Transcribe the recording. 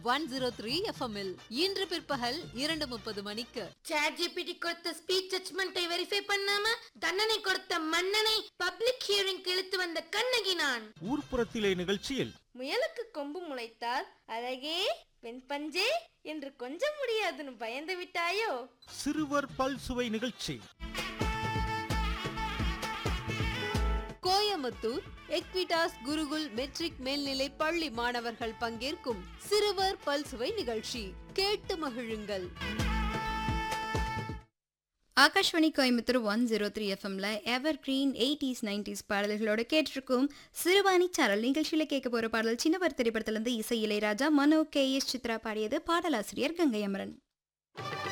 one zero three எஃப்எம்மில் இன்று பிற்பகல் இரண்டு முப்பது மணிக்கு சாட் ஜிபிடி கொடுத்த ஸ்பீச் ஜட்மெண்ட்டை வெரிஃபை பண்ணாம தண்டனை கொடுத்த மன்னனை பப்ளிக் ஹியரிங் இழுத்து வந்த கண்ணகி நான் ஊர்ப்புறத்திலே நிகழ்ச்சியில் முயலுக்கு கொம்பு முளைத்தால் அழகே பெண் பஞ்சே என்று கொஞ்சம் முடியாதுன்னு பயந்து விட்டாயோ சிறுவர் பல் சுவை நிகழ்ச்சி கோயமுத்தூர் எக்விடாஸ் குருகுல் மெட்ரிக் மேல்நிலை பள்ளி மாணவர்கள் பங்கேற்கும் சிறுவர் பல்சுவை நிகழ்ச்சி கேட்டு மகிழுங்கள் Akashvani Coimbatore one zero three எஃப்எம்ல எவர் கிரீன் எயிட்டிஸ் நைன்டிஸ் பாடல்களோட கேட்டிருக்கும் சிறுவாணி சாரல் நிகழ்ச்சியில் கேட்க போகிற பாடல் சின்னவர் திரைப்படத்திலிருந்து இசை இளையராஜா மனோ கே எஸ் சித்ரா பாடியது பாடலாசிரியர் கங்கை அமரன்